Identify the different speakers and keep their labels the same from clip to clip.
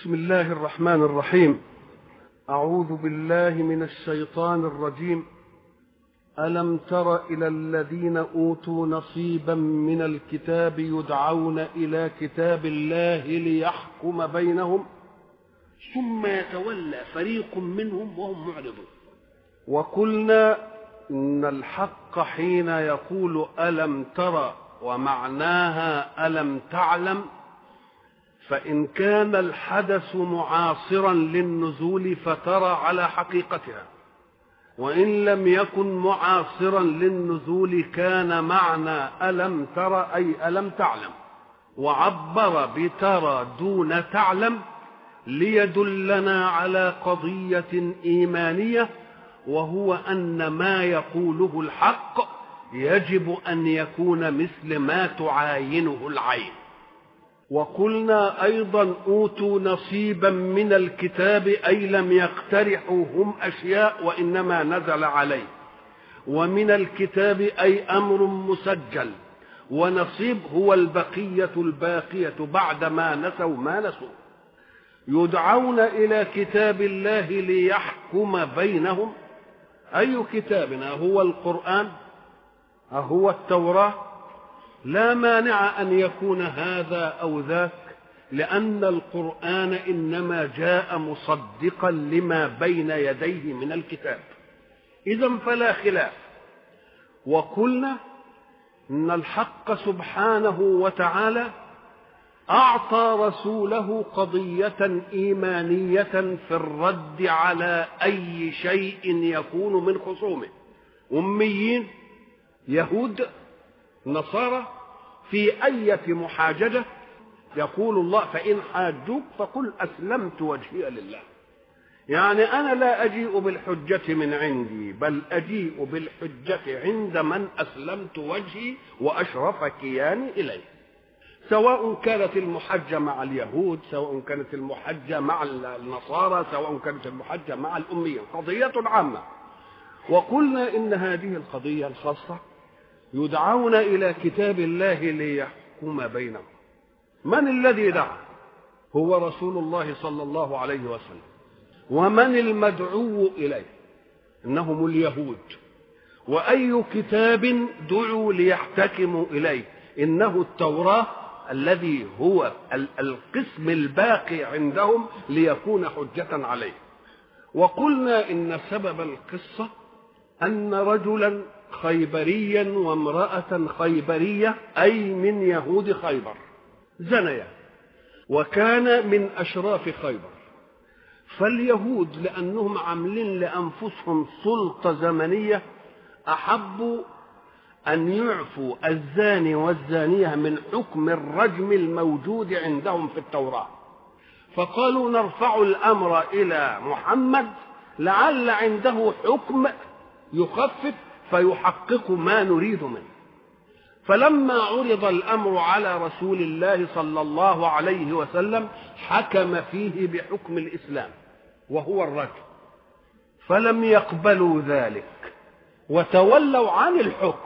Speaker 1: بسم الله الرحمن الرحيم أعوذ بالله من الشيطان الرجيم ألم تر إلى الذين أوتوا نصيبا من الكتاب يدعون إلى كتاب الله ليحكم بينهم
Speaker 2: ثم يتولى فريق منهم وهم معرضون
Speaker 1: وقلنا إن الحق حين يقول ألم تر ومعناها ألم تعلم فإن كان الحدث معاصرا للنزول فترى على حقيقتها وإن لم يكن معاصرا للنزول كان معنى ألم ترى أي ألم تعلم وعبر بترى دون تعلم ليدلنا على قضية إيمانية وهو أن ما يقوله الحق يجب أن يكون مثل ما تعاينه العين وقلنا أيضا أوتوا نصيبا من الكتاب أي لم يقترحوا هم أشياء وإنما نزل عليه ومن الكتاب أي أمر مسجل ونصيب هو البقية الباقية بعد ما نسوا ما نسوا يدعون إلى كتاب الله ليحكم بينهم أي كتابنا هو القرآن أهو التوراة لا مانع أن يكون هذا أو ذاك لأن القرآن إنما جاء مصدقا لما بين يديه من الكتاب إذا فلا خلاف وقلنا إن الحق سبحانه وتعالى أعطى رسوله قضية إيمانية في الرد على أي شيء يكون من خصومه أميين يهود نصارى في أية محاججة يقول الله فإن حاجوك فقل أسلمت وجهي لله يعني أنا لا أجيء بالحجة من عندي بل أجيء بالحجة عند من أسلمت وجهي وأشرف كياني إليه سواء كانت المحجة مع اليهود سواء كانت المحجة مع النصارى سواء كانت المحجة مع الأمية قضية عامة وقلنا إن هذه القضية الخاصة يدعون إلى كتاب الله ليحكم بينهم من الذي دعا هو رسول الله صلى الله عليه وسلم ومن المدعو إليه إنهم اليهود وأي كتاب دعوا ليحتكموا إليه إنه التوراة الذي هو القسم الباقي عندهم ليكون حجة عليه وقلنا إن سبب القصة أن رجلا خيبريا وامرأة خيبرية أي من يهود خيبر زنيا وكان من أشراف خيبر فاليهود لأنهم عاملين لأنفسهم سلطة زمنية أحبوا أن يعفوا الزاني والزانية من حكم الرجم الموجود عندهم في التوراة فقالوا نرفع الأمر إلى محمد لعل عنده حكم يخفف فيحقق ما نريد منه فلما عرض الامر على رسول الله صلى الله عليه وسلم حكم فيه بحكم الاسلام وهو الرجل فلم يقبلوا ذلك وتولوا عن الحكم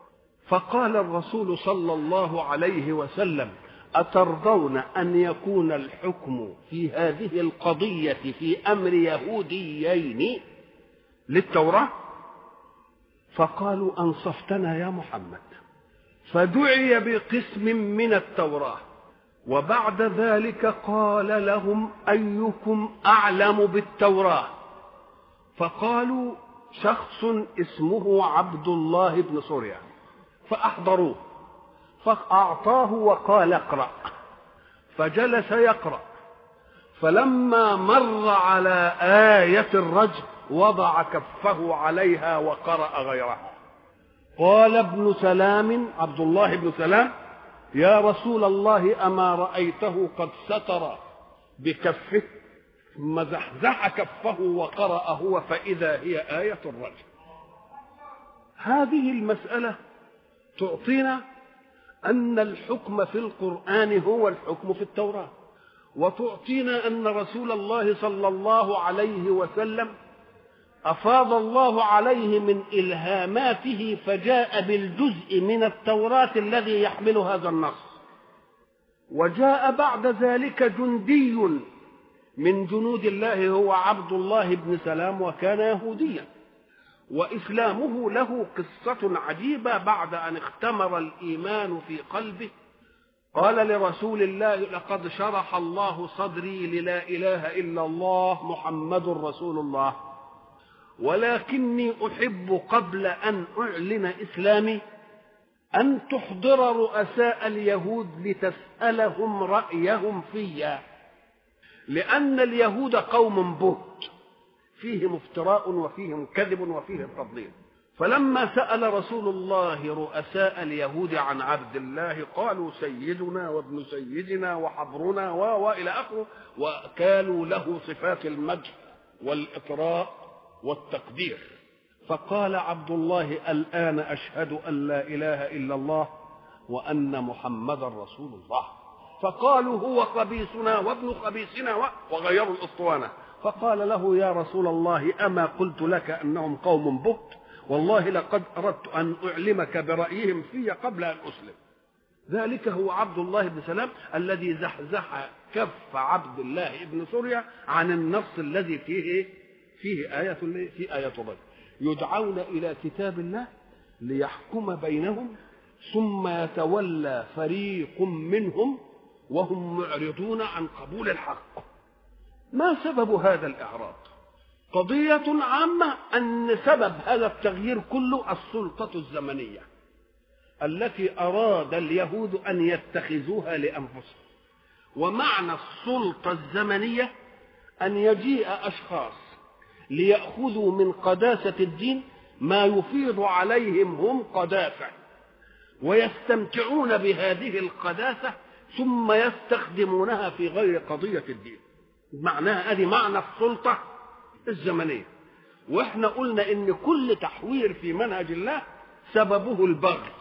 Speaker 1: فقال الرسول صلى الله عليه وسلم اترضون ان يكون الحكم في هذه القضيه في امر يهوديين للتوراه فقالوا انصفتنا يا محمد فدعي بقسم من التوراه وبعد ذلك قال لهم ايكم اعلم بالتوراه فقالوا شخص اسمه عبد الله بن سوريا فاحضروه فاعطاه وقال اقرا فجلس يقرا فلما مر على ايه الرجل وضع كفه عليها وقرأ غيرها قال ابن سلام عبد الله بن سلام يا رسول الله أما رأيته قد ستر بكفه ثم زحزح كفه وقرأ هو فإذا هي آية الرجل هذه المسألة تعطينا أن الحكم في القرآن هو الحكم في التوراة وتعطينا أن رسول الله صلى الله عليه وسلم أفاض الله عليه من إلهاماته فجاء بالجزء من التوراة الذي يحمل هذا النص وجاء بعد ذلك جندي من جنود الله هو عبد الله بن سلام وكان يهوديا وإسلامه له قصة عجيبة بعد أن اختمر الإيمان في قلبه قال لرسول الله لقد شرح الله صدري للا إله إلا الله محمد رسول الله ولكني أحب قبل أن أعلن إسلامي أن تحضر رؤساء اليهود لتسألهم رأيهم فيا لأن اليهود قوم بهت فيهم افتراء وفيهم كذب وفيهم تضليل فلما سأل رسول الله رؤساء اليهود عن عبد الله قالوا سيدنا وابن سيدنا وحبرنا و وإلى آخره وكانوا له صفات المجد والإطراء والتقدير فقال عبد الله الآن أشهد أن لا إله إلا الله وأن محمدا رسول الله فقالوا هو خبيثنا وابن خبيثنا وغيروا الأسطوانة فقال له يا رسول الله أما قلت لك أنهم قوم بهت والله لقد أردت أن أعلمك برأيهم في قبل أن أسلم ذلك هو عبد الله بن سلام الذي زحزح كف عبد الله بن سوريا عن النص الذي فيه فيه آية في آية ضيق يدعون إلى كتاب الله ليحكم بينهم ثم يتولى فريق منهم وهم معرضون عن قبول الحق ما سبب هذا الإعراض قضية عامة أن سبب هذا التغيير كله السلطة الزمنية التي أراد اليهود أن يتخذوها لأنفسهم ومعنى السلطة الزمنية أن يجيء أشخاص ليأخذوا من قداسة الدين ما يفيض عليهم هم قداسة ويستمتعون بهذه القداسة ثم يستخدمونها في غير قضية الدين معناها ادي معنى السلطة الزمنية واحنا قلنا ان كل تحوير في منهج الله سببه البغي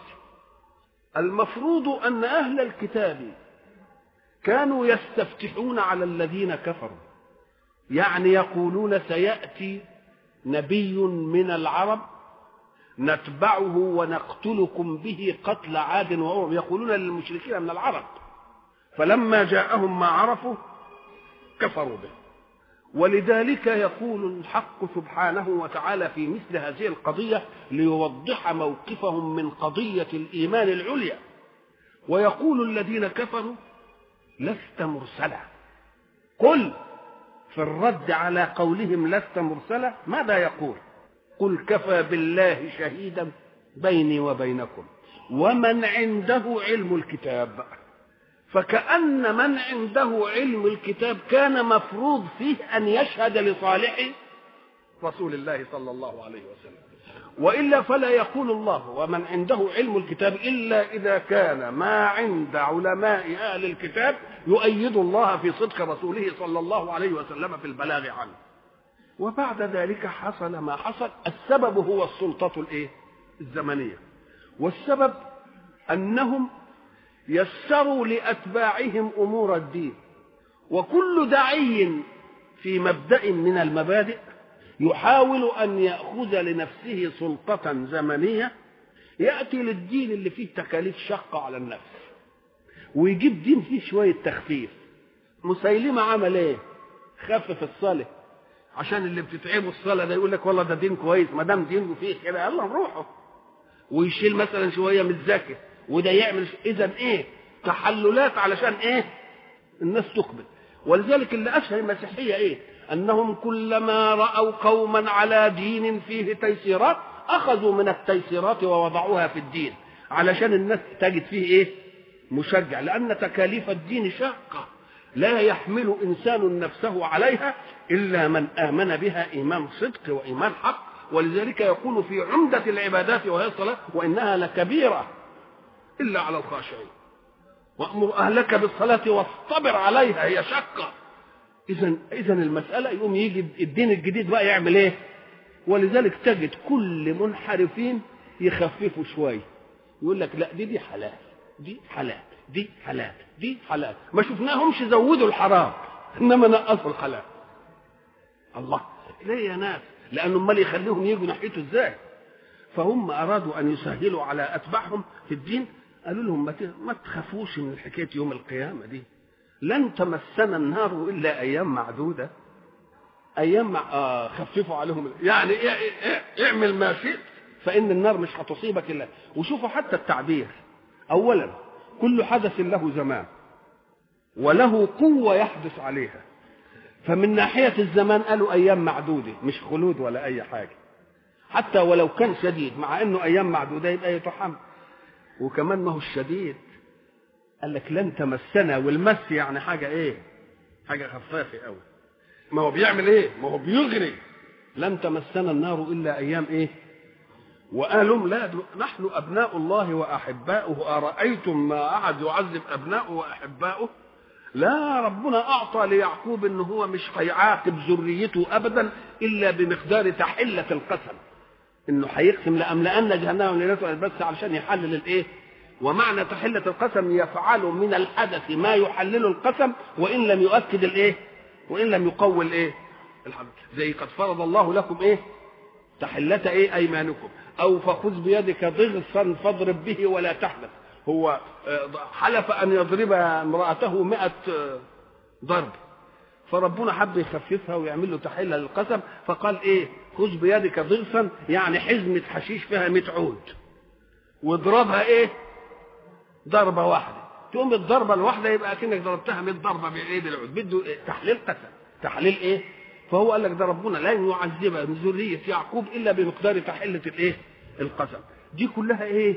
Speaker 1: المفروض ان اهل الكتاب كانوا يستفتحون على الذين كفروا يعني يقولون سياتي نبي من العرب نتبعه ونقتلكم به قتل عاد وعرب يقولون للمشركين من العرب فلما جاءهم ما عرفوا كفروا به ولذلك يقول الحق سبحانه وتعالى في مثل هذه القضية ليوضح موقفهم من قضية الإيمان العليا ويقول الذين كفروا لست مرسلا قل في الرد على قولهم لست مرسلا ماذا يقول قل كفى بالله شهيدا بيني وبينكم ومن عنده علم الكتاب فكأن من عنده علم الكتاب كان مفروض فيه أن يشهد لصالح رسول الله صلى الله عليه وسلم وإلا فلا يقول الله ومن عنده علم الكتاب إلا إذا كان ما عند علماء أهل الكتاب يؤيد الله في صدق رسوله صلى الله عليه وسلم في البلاغ عنه وبعد ذلك حصل ما حصل السبب هو السلطة الإيه؟ الزمنية والسبب أنهم يسروا لاتباعهم امور الدين وكل داعي في مبدا من المبادئ يحاول ان ياخذ لنفسه سلطه زمنيه ياتي للدين اللي فيه تكاليف شاقه على النفس ويجيب دين فيه شويه تخفيف مسيلمه عمل ايه خفف الصلاه عشان اللي بتتعبوا الصلاه ده يقول لك والله ده دين كويس ما دام دين فيه كده يلا نروحه ويشيل مثلا شويه من الزكاه وده يعمل اذا ايه تحللات علشان ايه الناس تقبل ولذلك اللي اشهر المسيحيه ايه انهم كلما راوا قوما على دين فيه تيسيرات اخذوا من التيسيرات ووضعوها في الدين علشان الناس تجد فيه ايه مشجع لان تكاليف الدين شاقه لا يحمل انسان نفسه عليها الا من امن بها ايمان صدق وايمان حق ولذلك يقول في عمده العبادات وهي الصلاه وانها لكبيره إلا على الخاشعين وأمر أهلك بالصلاة واصطبر عليها هي شقة إذا إذا المسألة يقوم يجي الدين الجديد بقى يعمل إيه؟ ولذلك تجد كل منحرفين يخففوا شوية يقول لك لا دي دي حلال دي حلال دي حلال دي حلال ما شفناهمش زودوا الحرام انما نقصوا الحلال الله ليه يا ناس لانه امال يخليهم يجوا ناحيته ازاي فهم ارادوا ان يسهلوا على اتباعهم في الدين قالوا لهم ما ما تخافوش من حكايه يوم القيامه دي لن تمسنا النار الا ايام معدوده ايام مع... آه خففوا عليهم يعني إيه إيه اعمل ما شئت فان النار مش هتصيبك الا وشوفوا حتى التعبير اولا كل حدث له زمان وله قوه يحدث عليها فمن ناحيه الزمان قالوا ايام معدوده مش خلود ولا اي حاجه حتى ولو كان شديد مع انه ايام معدوده يبقى يتحمل وكمان ما هو الشديد قال لك لن تمسنا والمس يعني حاجه ايه حاجه خفافه قوي ما هو بيعمل ايه ما هو بيغري لن تمسنا النار الا ايام ايه وقالوا لا نحن ابناء الله واحباؤه ارايتم ما احد يعذب ابناؤه واحباؤه لا ربنا اعطى ليعقوب ان هو مش هيعاقب ذريته ابدا الا بمقدار تحله القسم انه هيقسم لاملان جهنم ليلته بس علشان يحلل الايه ومعنى تحله القسم يفعل من الحدث ما يحلل القسم وان لم يؤكد الايه وان لم يقوي الايه الحدث زي قد فرض الله لكم ايه تحلة ايه ايمانكم او فخذ بيدك ضغثا فاضرب به ولا تحنث هو حلف ان يضرب امراته مئة ضرب فربنا حب يخففها ويعمل له تحله للقسم فقال ايه خذ بيدك ضغثا يعني حزمه حشيش فيها 100 عود واضربها ايه ضربه واحده تقوم الضربه الواحده يبقى كأنك ضربتها 100 ضربه بالايه بالعود بده إيه؟ تحليل قسم تحليل ايه فهو قال لك ده ربنا لن يعذب من ذريه يعقوب الا بمقدار تحله الايه القسم دي كلها ايه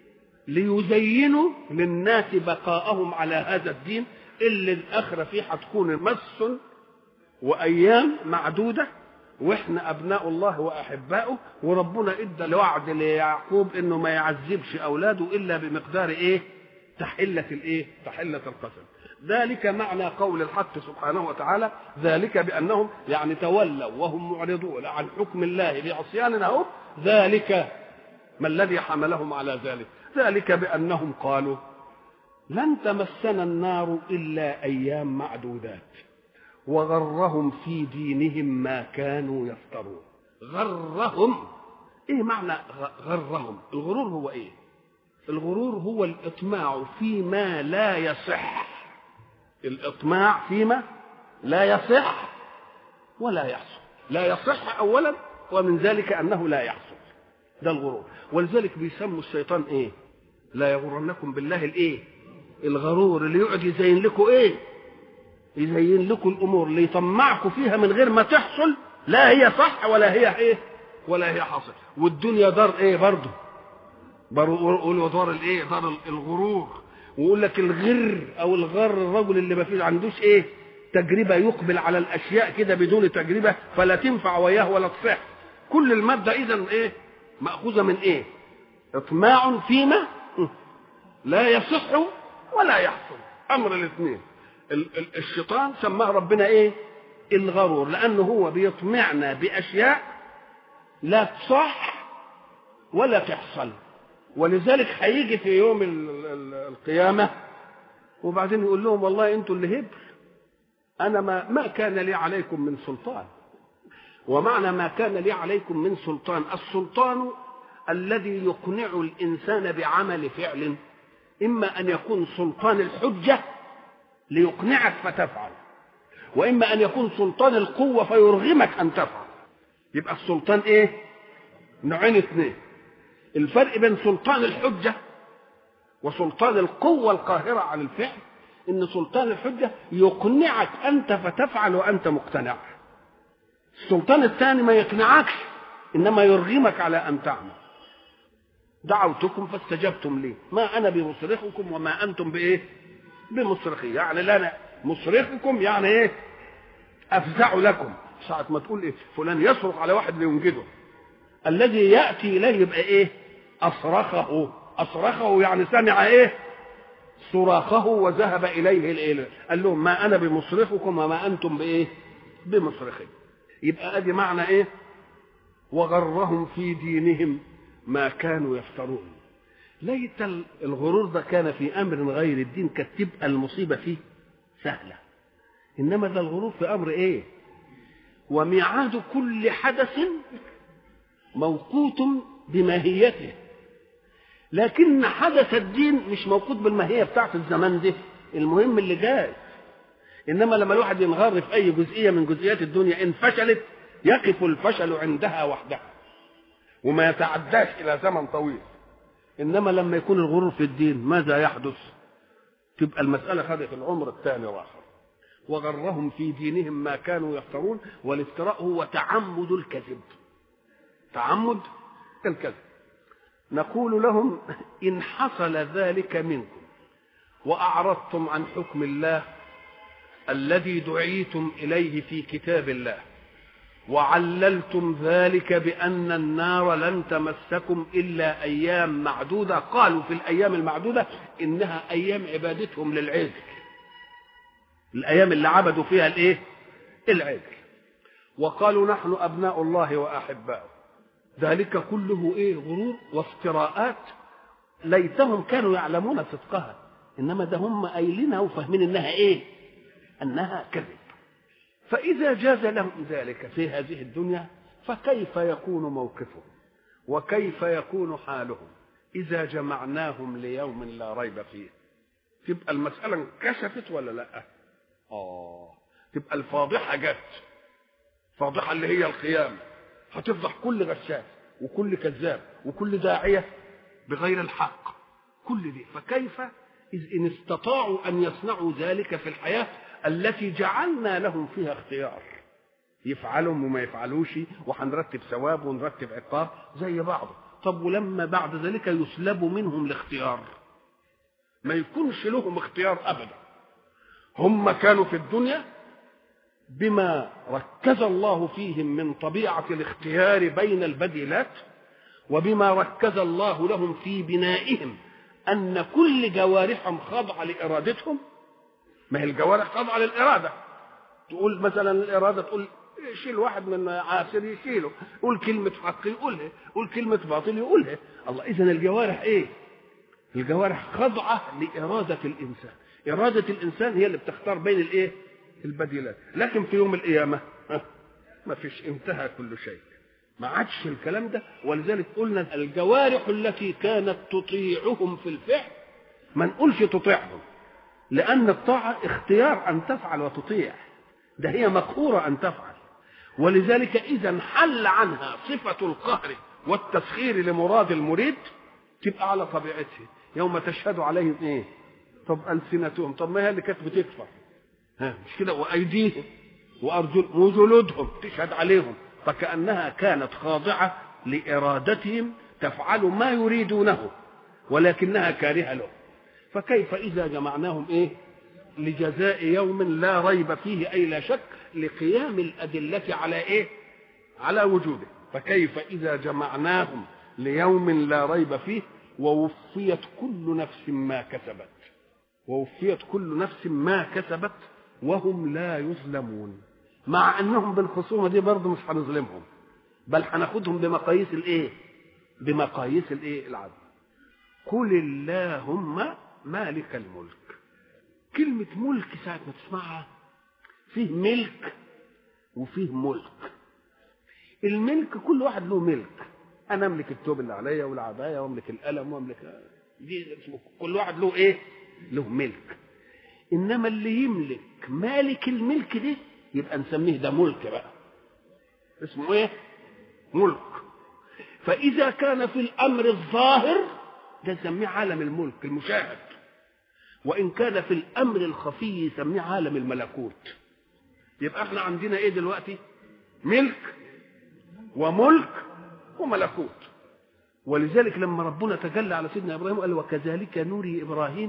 Speaker 1: ليزينوا للناس بقاءهم على هذا الدين اللي الاخره فيه هتكون مس وايام معدوده واحنا ابناء الله واحباؤه وربنا ادى الوعد ليعقوب انه ما يعذبش اولاده الا بمقدار ايه تحله الايه تحله القسم ذلك معنى قول الحق سبحانه وتعالى ذلك بانهم يعني تولوا وهم معرضون عن حكم الله بعصياننا اهو ذلك ما الذي حملهم على ذلك ذلك بانهم قالوا لن تمسنا النار الا ايام معدودات وغرهم في دينهم ما كانوا يفترون غرهم ايه معنى غرهم الغرور هو ايه الغرور هو الاطماع فيما لا يصح الاطماع فيما لا يصح ولا يحصل لا يصح اولا ومن ذلك انه لا يحصل ده الغرور ولذلك بيسموا الشيطان ايه لا يغرنكم بالله الايه الغرور اللي يقعد يزين لكم ايه يزين لكم الامور اللي يطمعكم فيها من غير ما تحصل لا هي صح ولا هي ايه ولا هي حاصل والدنيا دار ايه برضه يقولوا دار الايه دار الغرور ويقول لك الغر او الغر الرجل اللي ما فيش عندوش ايه تجربه يقبل على الاشياء كده بدون تجربه فلا تنفع وياه ولا تصح كل الماده اذا ايه ماخوذه من ايه اطماع فيما لا يصح ولا يحصل امر الاثنين الشيطان سماه ربنا ايه الغرور لانه هو بيطمعنا باشياء لا تصح ولا تحصل ولذلك هيجي في يوم القيامه وبعدين يقول لهم والله انتوا اللي هبل انا ما ما كان لي عليكم من سلطان ومعنى ما كان لي عليكم من سلطان السلطان الذي يقنع الانسان بعمل فعل اما ان يكون سلطان الحجه ليقنعك فتفعل واما ان يكون سلطان القوه فيرغمك ان تفعل يبقى السلطان ايه نوعين اثنين الفرق بين سلطان الحجه وسلطان القوه القاهره على الفعل ان سلطان الحجه يقنعك انت فتفعل وانت مقتنع السلطان الثاني ما يقنعكش انما يرغمك على ان تعمل دعوتكم فاستجبتم لي ما انا بمصرخكم وما انتم بايه بمصرخي يعني لا انا مصرخكم يعني ايه افزع لكم ساعة ما تقول ايه فلان يصرخ على واحد لينجده الذي ياتي اليه يبقى ايه اصرخه اصرخه يعني سمع ايه صراخه وذهب اليه الاله قال لهم ما انا بمصرخكم وما انتم بايه بمصرخي يبقى ادي معنى ايه وغرهم في دينهم ما كانوا يفترون ليت الغرور ده كان في امر غير الدين كانت تبقى المصيبه فيه سهله انما ده الغرور في امر ايه وميعاد كل حدث موقوت بماهيته لكن حدث الدين مش موقوت بالماهيه بتاعت الزمان ده المهم اللي جاي انما لما الواحد ينغر في اي جزئيه من جزئيات الدنيا ان فشلت يقف الفشل عندها وحدها وما يتعداش الى زمن طويل انما لما يكون الغرور في الدين ماذا يحدث تبقى المساله خدت العمر الثاني واخر وغرهم في دينهم ما كانوا يفترون والافتراء هو تعمد الكذب تعمد الكذب نقول لهم ان حصل ذلك منكم واعرضتم عن حكم الله الذي دعيتم اليه في كتاب الله وعللتم ذلك بان النار لن تمسكم الا ايام معدوده قالوا في الايام المعدوده انها ايام عبادتهم للعجل الايام اللي عبدوا فيها الايه العجل وقالوا نحن ابناء الله واحباؤه ذلك كله ايه غرور وافتراءات ليتهم كانوا يعلمون صدقها انما ده هم قايلينها وفاهمين انها ايه انها كذب فاذا جاز لهم ذلك في هذه الدنيا فكيف يكون موقفهم وكيف يكون حالهم اذا جمعناهم ليوم لا ريب فيه تبقى المساله انكشفت ولا لا اه تبقى الفاضحه جت فاضحه اللي هي القيامه هتفضح كل غشاش وكل كذاب وكل داعيه بغير الحق كل دي فكيف إذ إن استطاعوا أن يصنعوا ذلك في الحياة التي جعلنا لهم فيها اختيار يفعلوا وما يفعلوش وهنرتب ثواب ونرتب عقاب زي بعض طب ولما بعد ذلك يسلبوا منهم الاختيار ما يكونش لهم اختيار أبدا هم كانوا في الدنيا بما ركز الله فيهم من طبيعة الاختيار بين البديلات وبما ركز الله لهم في بنائهم أن كل جوارحهم خاضعة لإرادتهم ما هي الجوارح خاضعة للإرادة تقول مثلا الإرادة تقول شيل واحد من عاسر يشيله قول كلمة حق يقولها قول كلمة باطل يقولها الله إذا الجوارح إيه الجوارح خاضعة لإرادة الإنسان إرادة الإنسان هي اللي بتختار بين الإيه البديلات لكن في يوم القيامة ما فيش انتهى كل شيء ما عادش الكلام ده ولذلك قلنا الجوارح التي كانت تطيعهم في الفعل ما نقولش تطيعهم لأن الطاعة اختيار أن تفعل وتطيع ده هي مقهورة أن تفعل ولذلك إذا حل عنها صفة القهر والتسخير لمراد المريد تبقى على طبيعتها يوم تشهد عليهم إيه طب ألسنتهم طب ما هي اللي كانت بتكفر ها مش كده وأيديهم وأرجل وجلودهم تشهد عليهم فكأنها كانت خاضعة لإرادتهم تفعل ما يريدونه ولكنها كارهة له فكيف إذا جمعناهم إيه لجزاء يوم لا ريب فيه أي لا شك لقيام الأدلة على إيه على وجوده فكيف إذا جمعناهم ليوم لا ريب فيه ووفيت كل نفس ما كسبت ووفيت كل نفس ما كسبت وهم لا يظلمون مع انهم بالخصومه دي برضه مش هنظلمهم بل هناخدهم بمقاييس الايه بمقاييس الايه العدل قل اللهم مالك الملك كلمة ملك ساعة ما تسمعها فيه ملك وفيه ملك الملك كل واحد له ملك انا املك الثوب اللي عليا والعبايه واملك القلم واملك دي اسمه كل واحد له ايه له ملك انما اللي يملك مالك الملك ده يبقى نسميه ده ملك بقى اسمه ايه ملك فاذا كان في الامر الظاهر ده نسميه عالم الملك المشاهد وان كان في الامر الخفي يسميه عالم الملكوت يبقى احنا عندنا ايه دلوقتي ملك وملك وملكوت ولذلك لما ربنا تجلى على سيدنا ابراهيم قال وكذلك نوري ابراهيم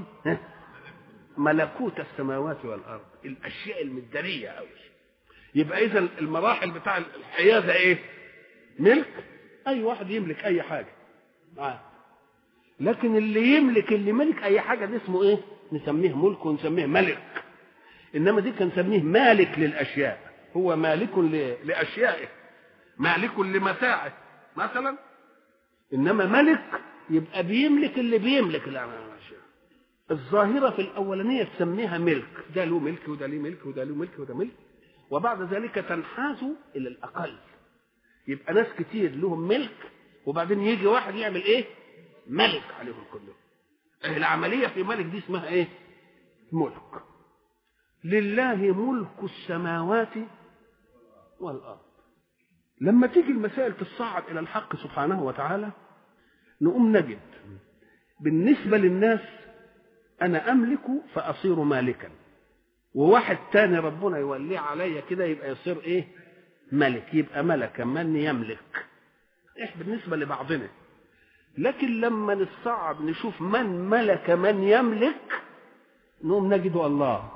Speaker 1: ملكوت السماوات والارض الاشياء المداريه قوي يبقى اذا المراحل بتاع الحياه ده ايه ملك اي واحد يملك اي حاجه آه. لكن اللي يملك اللي ملك اي حاجه ده اسمه ايه نسميه ملك ونسميه ملك انما دي كان نسميه مالك للاشياء هو مالك لاشيائه مالك لمتاعه مثلا انما ملك يبقى بيملك اللي بيملك الاشياء الظاهره في الاولانيه تسميها ملك ده له ملك وده له ملك وده له ملك وده ملك وبعد ذلك تنحاز الى الاقل يبقى ناس كتير لهم ملك وبعدين يجي واحد يعمل ايه ملك عليهم كلهم العمليه في ملك دي اسمها ايه ملك لله ملك السماوات والارض لما تيجي المسائل تصعد الى الحق سبحانه وتعالى نقوم نجد بالنسبه للناس انا املك فاصير مالكا وواحد تاني ربنا يوليه عليا كده يبقى يصير ايه ملك يبقى ملكا من يملك إيه بالنسبة لبعضنا لكن لما نصعد نشوف من ملك من يملك نقوم نجد الله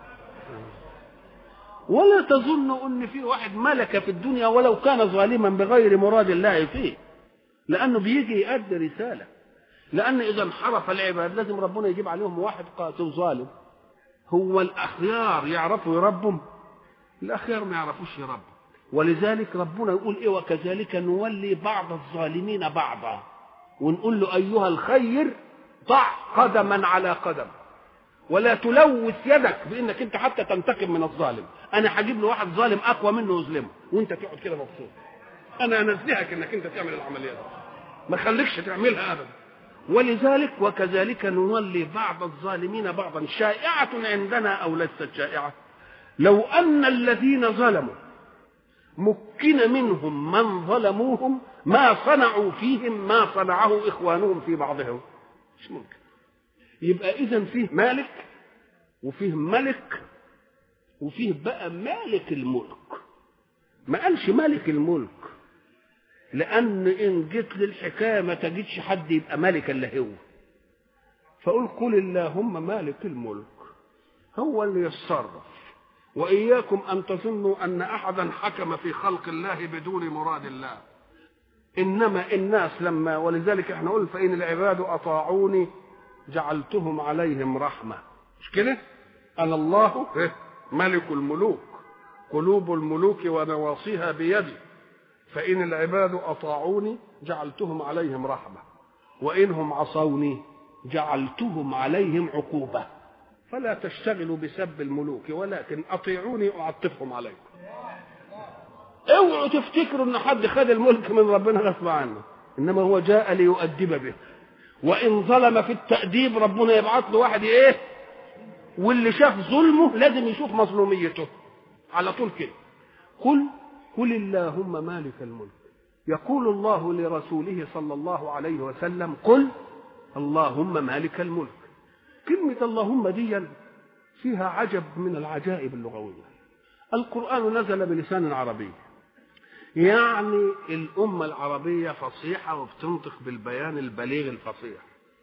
Speaker 1: ولا تظن ان في واحد ملك في الدنيا ولو كان ظالما بغير مراد الله فيه لانه بيجي يؤدي رساله لان اذا انحرف العباد لازم ربنا يجيب عليهم واحد قاسي وظالم هو الاخيار يعرفوا يربهم الاخيار ما يعرفوش يربوا ولذلك ربنا يقول ايه وكذلك نولي بعض الظالمين بعضا ونقول له ايها الخير ضع قدما على قدم ولا تلوث يدك بانك انت حتى تنتقم من الظالم انا هجيب له واحد ظالم اقوى منه يظلمه وانت تقعد كده مبسوط انا انزهك انك انت تعمل العمليه دي ما خليكش تعملها ابدا ولذلك وكذلك نولي بعض الظالمين بعضا شائعة عندنا أو ليست شائعة لو أن الذين ظلموا مكن منهم من ظلموهم ما صنعوا فيهم ما صنعه إخوانهم في بعضهم مش ممكن يبقى إذا فيه مالك وفيه ملك وفيه بقى مالك الملك ما قالش مالك الملك لأن إن جيت للحكاية ما تجدش حد يبقى مالك إلا هو فقل قل اللهم مالك الملك هو اللي يتصرف وإياكم أن تظنوا أن أحدا حكم في خلق الله بدون مراد الله إنما الناس لما ولذلك احنا قلنا فإن العباد أطاعوني جعلتهم عليهم رحمة مش كده؟ أنا الله ملك الملوك قلوب الملوك ونواصيها بيدي فإن العباد أطاعوني جعلتهم عليهم رحمة وإنهم عصوني جعلتهم عليهم عقوبة فلا تشتغلوا بسب الملوك ولكن أطيعوني أعطفهم عليكم اوعوا تفتكروا ان حد خد الملك من ربنا غصب عنه انما هو جاء ليؤدب به وان ظلم في التاديب ربنا يبعث له واحد ايه واللي شاف ظلمه لازم يشوف مظلوميته على طول كده قل قل اللهم مالك الملك يقول الله لرسوله صلى الله عليه وسلم قل اللهم مالك الملك كلمة اللهم دي فيها عجب من العجائب اللغوية القرآن نزل بلسان عربي يعني الأمة العربية فصيحة وبتنطق بالبيان البليغ الفصيح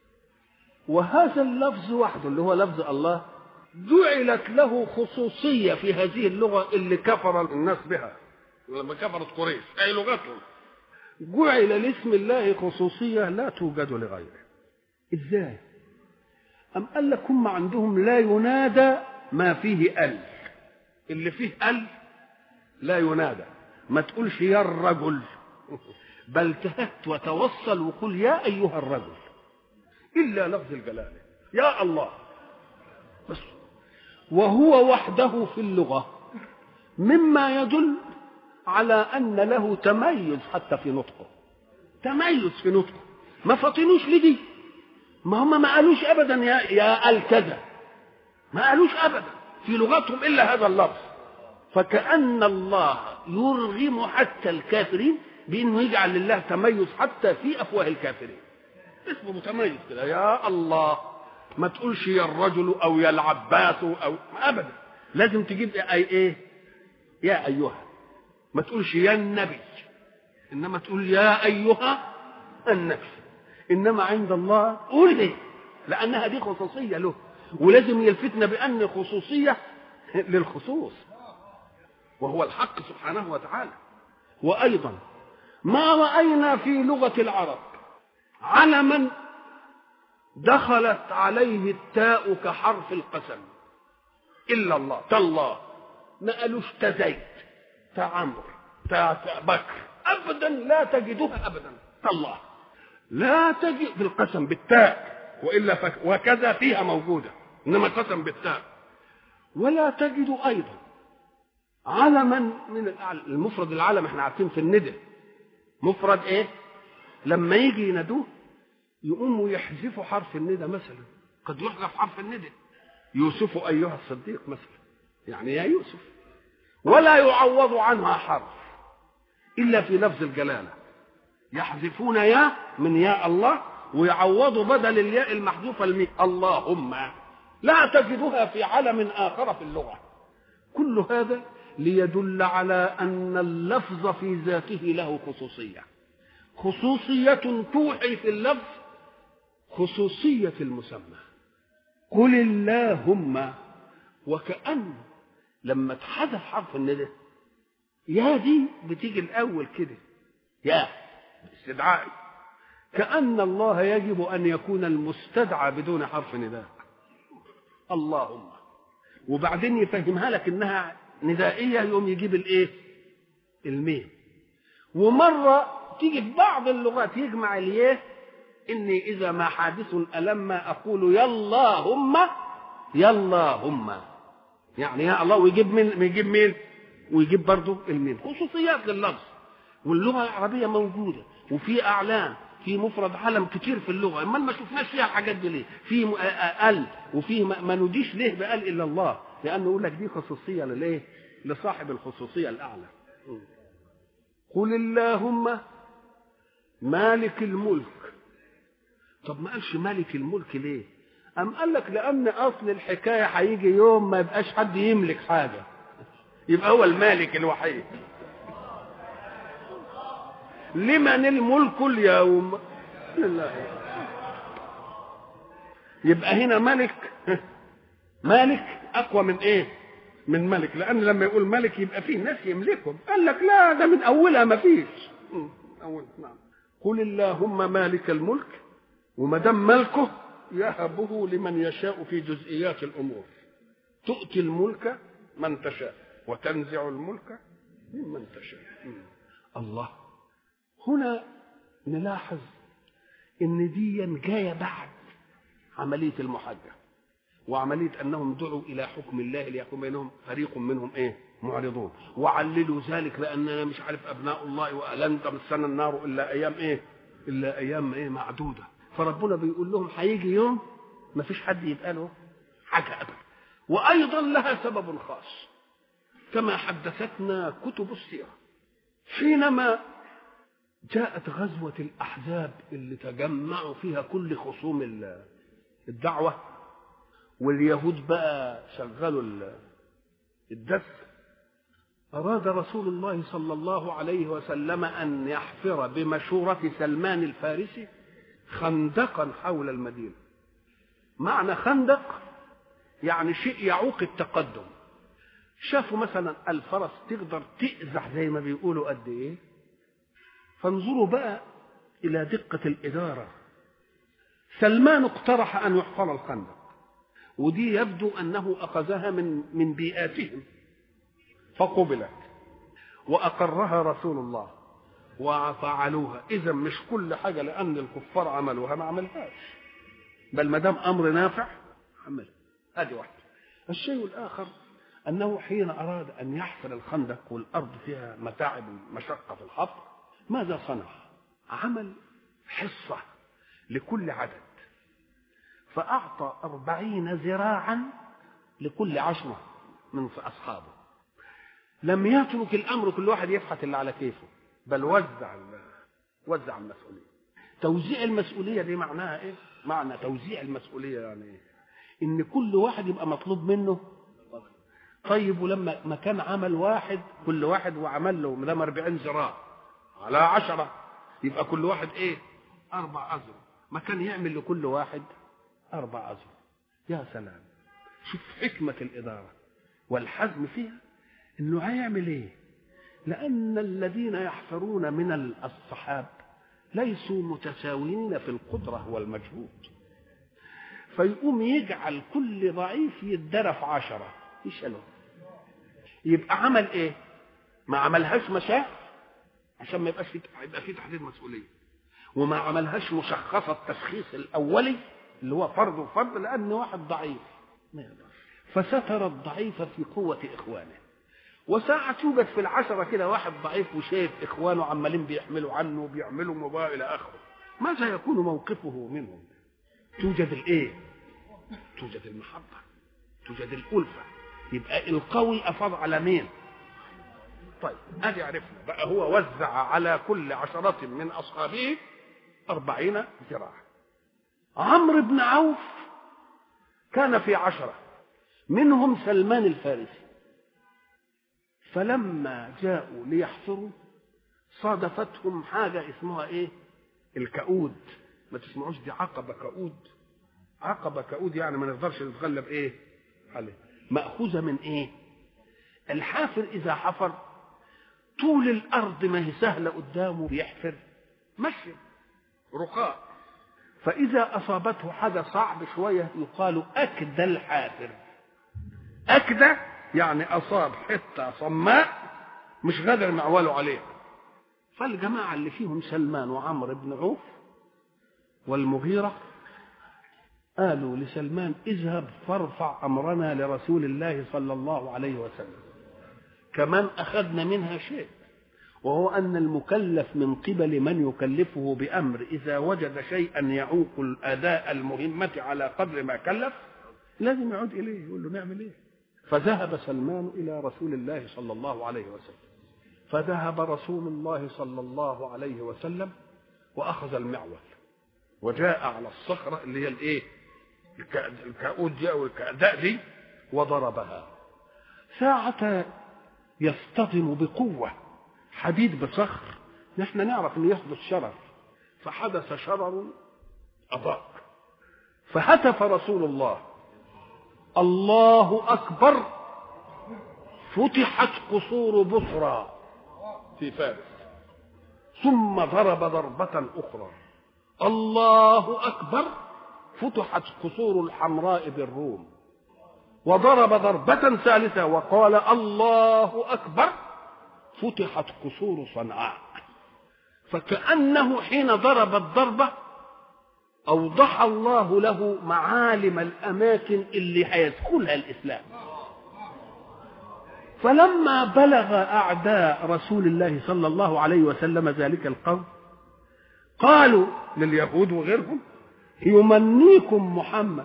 Speaker 1: وهذا اللفظ وحده اللي هو لفظ الله جعلت له خصوصية في هذه اللغة اللي كفر الناس بها لما كفرت قريش أي لغتهم جعل لاسم الله خصوصية لا توجد لغيره ازاي أم قال لك هم عندهم لا ينادى ما فيه ال اللي فيه ال لا ينادى ما تقولش يا الرجل بل تهت وتوصل وقل يا أيها الرجل إلا لفظ الجلالة يا الله بس وهو وحده في اللغة مما يدل على أن له تميز حتى في نطقه تميز في نطقه ما فطنوش لدي ما هم ما قالوش ابدا يا يا الكذا ما قالوش ابدا في لغتهم الا هذا اللفظ فكأن الله يرغم حتى الكافرين بانه يجعل لله تميز حتى في افواه الكافرين اسمه متميز كده يا الله ما تقولش يا الرجل او يا العباس او ابدا لازم تجيب اي ايه يا ايها ما تقولش يا النبي انما تقول يا ايها النبي انما عند الله قول ليه لانها دي خصوصيه له ولازم يلفتنا بان خصوصيه للخصوص وهو الحق سبحانه وتعالى وايضا ما راينا في لغه العرب علما دخلت عليه التاء كحرف القسم الا الله تالله ما قالوش تزيد تعمر بكر ابدا لا تجدها ابدا تالله لا تجد في القسم بالتاء والا فك وكذا فيها موجوده انما قسم بالتاء ولا تجد ايضا علما من المفرد العلم احنا عارفين في الندى مفرد ايه لما يجي ينادوه يقوموا يحذفوا حرف الندى مثلا قد يحذف حرف الندى يوسف ايها الصديق مثلا يعني يا يوسف ولا يعوض عنها حرف إلا في لفظ الجلالة يحذفون يا من يا الله ويعوضوا بدل الياء المحذوفة المي اللهم لا تجدها في علم آخر في اللغة كل هذا ليدل على أن اللفظ في ذاته له خصوصية خصوصية توحي في اللفظ خصوصية المسمى قل اللهم وكأن لما اتحذف حرف الندى يا دي بتيجي الأول كده يا استدعائي كأن الله يجب أن يكون المستدعى بدون حرف نداء اللهم وبعدين يفهمها لك انها ندائيه يقوم يجيب الايه الميم ومره تيجي في بعض اللغات يجمع الياء اني اذا ما حادث الما اقول يلا هم يلا هم يعني يا الله ويجيب من يجيب مين ويجيب برضه الميم خصوصيات لللفظ واللغه العربيه موجوده وفي اعلام في مفرد علم كتير في اللغه امال ما شفناش فيها الحاجات دي ليه في ال وفي ما نديش ليه بقال الا الله لانه يقول لك دي خصوصيه للايه لصاحب الخصوصيه الاعلى قل اللهم مالك الملك طب ما قالش مالك الملك ليه أم قال لك لأن أصل الحكاية هيجي يوم ما يبقاش حد يملك حاجة يبقى هو المالك الوحيد لمن الملك اليوم لله يبقى هنا ملك مالك اقوى من ايه من ملك لان لما يقول ملك يبقى فيه ناس يملكهم قال لك لا ده من اولها ما فيش أول نعم قل اللهم مالك الملك وما دام ملكه يهبه لمن يشاء في جزئيات الامور تؤتي الملك من تشاء وتنزع الملك ممن تشاء الله هنا نلاحظ ان دي جايه بعد عمليه المحاجه وعمليه انهم دعوا الى حكم الله ليحكم بينهم فريق منهم ايه معرضون وعللوا ذلك باننا مش عارف ابناء الله ولن تمسنا النار الا ايام ايه الا ايام ايه معدوده فربنا بيقول لهم هيجي يوم ما فيش حد يبقى له حاجه ابدا وايضا لها سبب خاص كما حدثتنا كتب السيره حينما جاءت غزوة الأحزاب اللي تجمعوا فيها كل خصوم الدعوة واليهود بقى شغلوا الدس أراد رسول الله صلى الله عليه وسلم أن يحفر بمشورة سلمان الفارسي خندقا حول المدينة معنى خندق يعني شيء يعوق التقدم شافوا مثلا الفرس تقدر تأزح زي ما بيقولوا قد ايه فانظروا بقى إلى دقة الإدارة سلمان اقترح أن يحفر الخندق ودي يبدو أنه أخذها من من بيئاتهم فقبلت وأقرها رسول الله وفعلوها إذا مش كل حاجة لأن الكفار عملوها ما عملهاش بل ما دام أمر نافع عمل هذه واحدة الشيء الآخر أنه حين أراد أن يحفر الخندق والأرض فيها متاعب مشقة في الحفر ماذا صنع عمل حصة لكل عدد فأعطى أربعين ذراعا لكل عشرة من أصحابه لم يترك الأمر كل واحد يفحت اللي على كيفه بل وزع وزع المسؤولية توزيع المسؤولية دي معناها إيه؟ معنى توزيع المسؤولية يعني إيه؟ إن كل واحد يبقى مطلوب منه طيب ولما ما كان عمل واحد كل واحد وعمل له ما 40 ذراع على عشرة يبقى كل واحد ايه اربع اذرع ما كان يعمل لكل واحد اربع اذرع يا سلام شوف حكمة الإدارة والحزم فيها انه هيعمل ايه لأن الذين يحفرون من الصحاب ليسوا متساويين في القدرة والمجهود فيقوم يجعل كل ضعيف يتدرى في عشرة يشيله يبقى عمل ايه ما عملهاش مشاعر عشان ما يبقاش في يبقى في تحديد مسؤوليه وما عملهاش مشخصه التشخيص الاولي اللي هو فرض وفرض لان واحد ضعيف ما يقدرش فستر الضعيف في قوه اخوانه وساعة توجد في العشرة كده واحد ضعيف وشايف إخوانه عمالين بيحملوا عنه وبيعملوا مباراة إلى آخره ماذا يكون موقفه منهم توجد الإيه توجد المحبة توجد الألفة يبقى القوي افاض على مين طيب ادي عرفنا بقى هو وزع على كل عشرة من اصحابه أربعين ذراع عمرو بن عوف كان في عشرة منهم سلمان الفارسي فلما جاءوا ليحفروا صادفتهم حاجة اسمها ايه الكؤود ما تسمعوش دي عقبة كؤود عقبة كؤود يعني ما نقدرش نتغلب ايه عليه مأخوذة من ايه الحافر اذا حفر طول الارض ما هي سهلة قدامه بيحفر مشي رخاء فإذا أصابته حاجة صعب شوية يقال أكدى الحافر أكدى يعني أصاب حتة صماء مش قادر معوله عليه فالجماعة اللي فيهم سلمان وعمرو بن عوف والمغيرة قالوا لسلمان اذهب فارفع أمرنا لرسول الله صلى الله عليه وسلم كمان أخذنا منها شيء وهو أن المكلف من قبل من يكلفه بأمر إذا وجد شيئا يعوق الأداء المهمة على قدر ما كلف لازم يعود إليه يقول له نعمل إيه فذهب سلمان إلى رسول الله صلى الله عليه وسلم فذهب رسول الله صلى الله عليه وسلم وأخذ المعول وجاء على الصخرة اللي هي الإيه الكؤود دي أو الكأداء دي وضربها ساعة يصطدم بقوة حديد بصخر نحن نعرف انه يحدث شرر فحدث شرر أضاء فهتف رسول الله الله أكبر فتحت قصور بصرى في فارس ثم ضرب ضربة أخرى الله أكبر فتحت قصور الحمراء بالروم وضرب ضربة ثالثة وقال الله أكبر فتحت قصور صنعاء فكأنه حين ضرب الضربة أوضح الله له معالم الأماكن اللي هيدخلها الإسلام فلما بلغ أعداء رسول الله صلى الله عليه وسلم ذلك القول قالوا لليهود وغيرهم يمنيكم محمد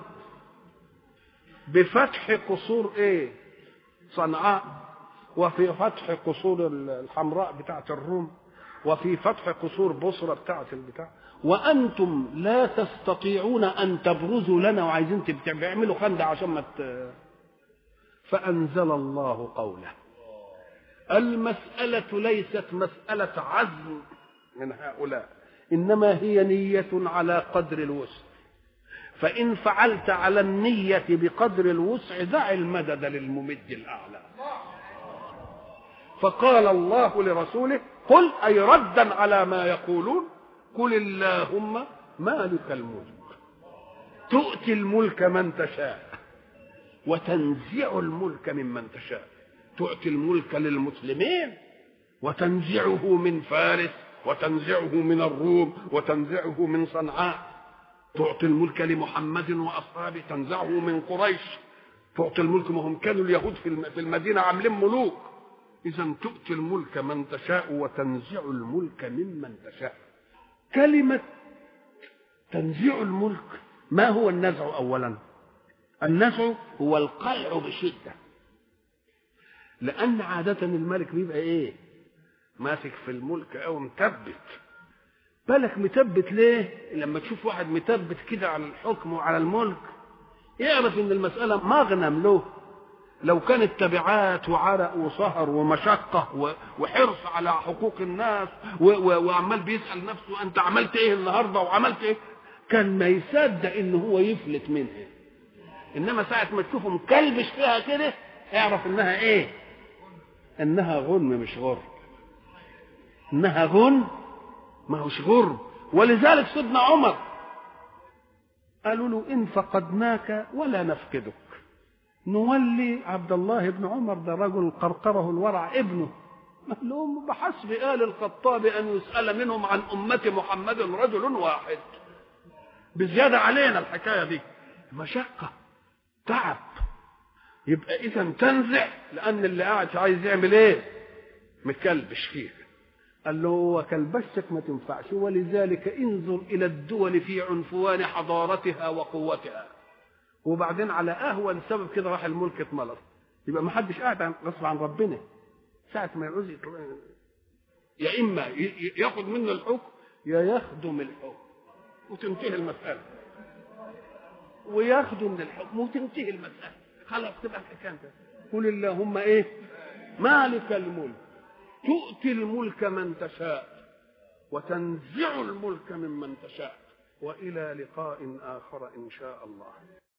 Speaker 1: بفتح قصور ايه صنعاء وفي فتح قصور الحمراء بتاعة الروم وفي فتح قصور بصرة بتاعة البتاع وأنتم لا تستطيعون أن تبرزوا لنا وعايزين تعملوا خندق عشان ما فأنزل الله قوله المسألة ليست مسألة عزم من هؤلاء إنما هي نية على قدر الوسع فإن فعلت على النية بقدر الوسع دع المدد للممد الأعلى فقال الله لرسوله قل أي ردا على ما يقولون قل اللهم مالك الملك تؤتي الملك من تشاء وتنزع الملك ممن تشاء تؤتي الملك للمسلمين وتنزعه من فارس وتنزعه من الروم وتنزعه من صنعاء تعطي الملك لمحمد واصحابه تنزعه من قريش تعطي الملك ما هم كانوا اليهود في المدينه عاملين ملوك اذا تؤتي الملك من تشاء وتنزع الملك ممن تشاء كلمه تنزع الملك ما هو النزع اولا النزع هو القلع بشده لان عاده الملك بيبقى ايه ماسك في الملك او مثبت بالك مثبت ليه لما تشوف واحد مثبت كده على الحكم وعلى الملك يعرف ان المساله مغنم له لو كانت تبعات وعرق وسهر ومشقه وحرص على حقوق الناس وعمال بيسال نفسه انت عملت ايه النهارده وعملت ايه كان ما يصدق ان هو يفلت منها انما ساعه ما تشوفه مكلبش فيها كده اعرف انها ايه انها غنم مش غر انها غن ما هوش غر ولذلك سيدنا عمر قالوا له ان فقدناك ولا نفقدك نولي عبد الله بن عمر ده رجل قرقره الورع ابنه قال لهم بحسب آل الخطاب أن يسأل منهم عن أمة محمد رجل واحد بزيادة علينا الحكاية دي مشقة تعب يبقى إذا تنزع لأن اللي قاعد عايز يعمل إيه؟ مكلبش فيه قال له هو كلبشتك ما تنفعش ولذلك انظر إلى الدول في عنفوان حضارتها وقوتها وبعدين على اهون سبب كده راح الملك اتملص يبقى ما حدش قاعد عن غصب عن ربنا ساعة ما يعوز يطلع يا إما ي- ي- ياخد منه الحكم يا يخدم الحكم وتنتهي المسألة وياخدوا من الحكم وتنتهي المسألة خلاص تبقى الحكاية انتهت. قل اللهم ايه مالك الملك تؤتي الملك من تشاء وتنزع الملك ممن تشاء والى لقاء اخر ان شاء الله